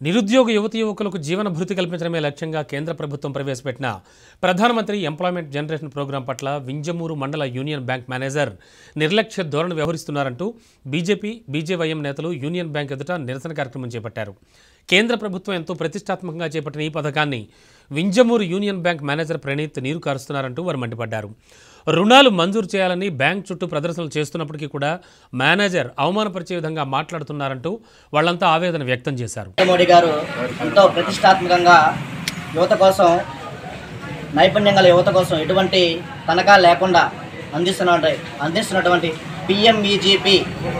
నిరుద్యోగ యువతి యువకులకు జీవన భృతి కల్పించడమే లక్ష్యంగా కేంద్ర ప్రభుత్వం ప్రవేశపెట్టిన ప్రధానమంత్రి ఎంప్లాయ్మెంట్ జనరేషన్ ప్రోగ్రాం పట్ల వింజమూరు మండల యూనియన్ బ్యాంక్ మేనేజర్ నిర్లక్ష్య ధోరణి వ్యవహరిస్తున్నారంటూ బీజేపీ బీజేవైఎం నేతలు యూనియన్ బ్యాంక్ ఎదుట నిరసన కార్యక్రమం చేపట్టారు కేంద్ర ప్రభుత్వం ఎంతో ప్రతిష్టాత్మకంగా చేపట్టిన ఈ పథకాన్ని Vinjamuru union bank manager Praneeth నీరు కారుస్తున్నారంటూ వారు మండిపడ్డారు రుణాలు మంజూరు చేయాలని బ్యాంక్ చుట్టూ ప్రదర్శనలు చేస్తున్నప్పటికీ కూడా మేనేజర్ అవమానపరిచే విధంగా మాట్లాడుతున్నారంటూ వాళ్ళంతా ఆవేదన వ్యక్తం చేశారు నరేంద్ర మోడీ గారు ఎంతో ప్రతిష్టాత్మకంగా యువత కోసం నైపుణ్యం గల యువత కోసం ఎటువంటి తనఖా లేకుండా అందిస్తున్న అందిస్తున్నటువంటి పిఎంఈజీపీ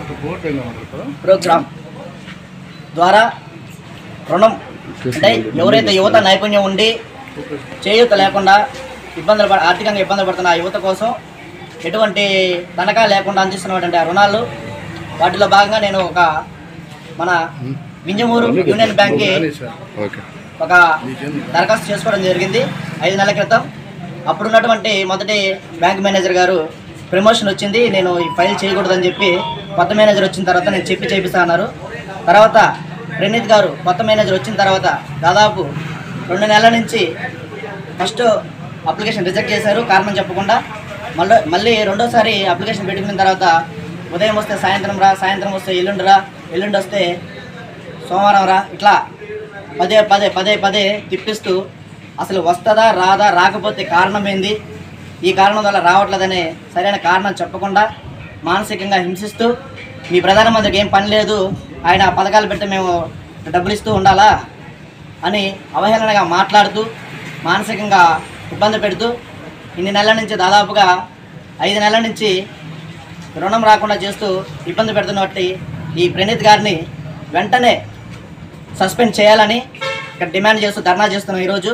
ప్రోగ్రామ్ ద్వారా రుణం అంటే ఎవరైతే యువత నైపుణ్యం ఉండి చేయూత లేకుండా ఇబ్బందులు పడ ఆర్థికంగా ఇబ్బందులు పడుతున్న ఆ యువత కోసం ఎటువంటి తనఖా లేకుండా అందిస్తున్నటువంటి ఆ రుణాలు వాటిలో భాగంగా నేను ఒక మన వింజమూరు యూనియన్ బ్యాంక్కి ఓకే ఒక దరఖాస్తు చేసుకోవడం జరిగింది ఐదు నెలల క్రితం అప్పుడున్నటువంటి మొదటి బ్యాంక్ మేనేజర్ గారు ప్రమోషన్ వచ్చింది నేను ఈ ఫైల్ చేయకూడదని చెప్పి కొత్త మేనేజర్ వచ్చిన తర్వాత నేను చెప్పి చేపిస్తా అన్నారు తర్వాత ప్రణీత్ గారు కొత్త మేనేజర్ వచ్చిన తర్వాత దాదాపు రెండు నెలల నుంచి ఫస్ట్ అప్లికేషన్ రిజెక్ట్ చేశారు కారణం చెప్పకుండా మళ్ళీ మళ్ళీ రెండోసారి అప్లికేషన్ పెట్టుకున్న తర్వాత ఉదయం వస్తే సాయంత్రం రా సాయంత్రం వస్తే ఎల్లుండి రా ఎల్లుండి వస్తే సోమవారం రా ఇట్లా పదే పదే పదే పదే తిప్పిస్తూ అసలు వస్తుందా రాదా రాకపోతే కారణం ఏంది ఈ కారణం వల్ల రావట్లేదనే సరైన కారణం చెప్పకుండా మానసికంగా హింసిస్తూ మీ ప్రధానమంత్రికి ఏం పని లేదు ఆయన పథకాలు పెట్టి మేము డబ్బులు ఇస్తూ ఉండాలా అని అవహేళనగా మాట్లాడుతూ మానసికంగా ఇబ్బంది పెడుతూ ఇన్ని నెలల నుంచి దాదాపుగా ఐదు నెలల నుంచి రుణం రాకుండా చేస్తూ ఇబ్బంది పెడుతున్నట్టు ఈ ప్రణీత్ గారిని వెంటనే సస్పెండ్ చేయాలని ఇక్కడ డిమాండ్ చేస్తూ ధర్నా చేస్తున్నాం ఈరోజు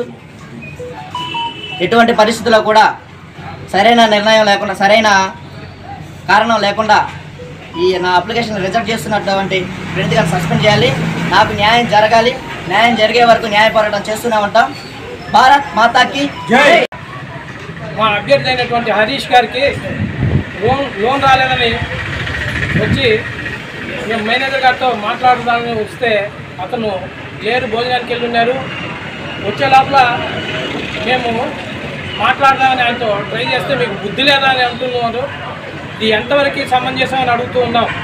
ఎటువంటి పరిస్థితుల్లో కూడా సరైన నిర్ణయం లేకుండా సరైన కారణం లేకుండా ఈ నా అప్లికేషన్ రిజెక్ట్ చేస్తున్నటువంటి ప్రణీత్ గారిని సస్పెండ్ చేయాలి నాకు న్యాయం జరగాలి న్యాయం జరిగే వరకు న్యాయ పోరాటం చేస్తూనే ఉంటాం భారత్ మాతాకి జై మా అభ్యర్థి అయినటువంటి హరీష్ గారికి లోన్ లోన్ రాలేదని వచ్చి మేము మేనేజర్ గారితో మాట్లాడదామని వస్తే అతను లేరు భోజనానికి వెళ్ళి ఉన్నారు వచ్చే లోపల మేము మాట్లాడదామని ఆయనతో ట్రై చేస్తే మీకు బుద్ధి లేదా అని అంటున్నారు ఇది ఎంతవరకు సమంజసం అని అడుగుతూ ఉన్నాం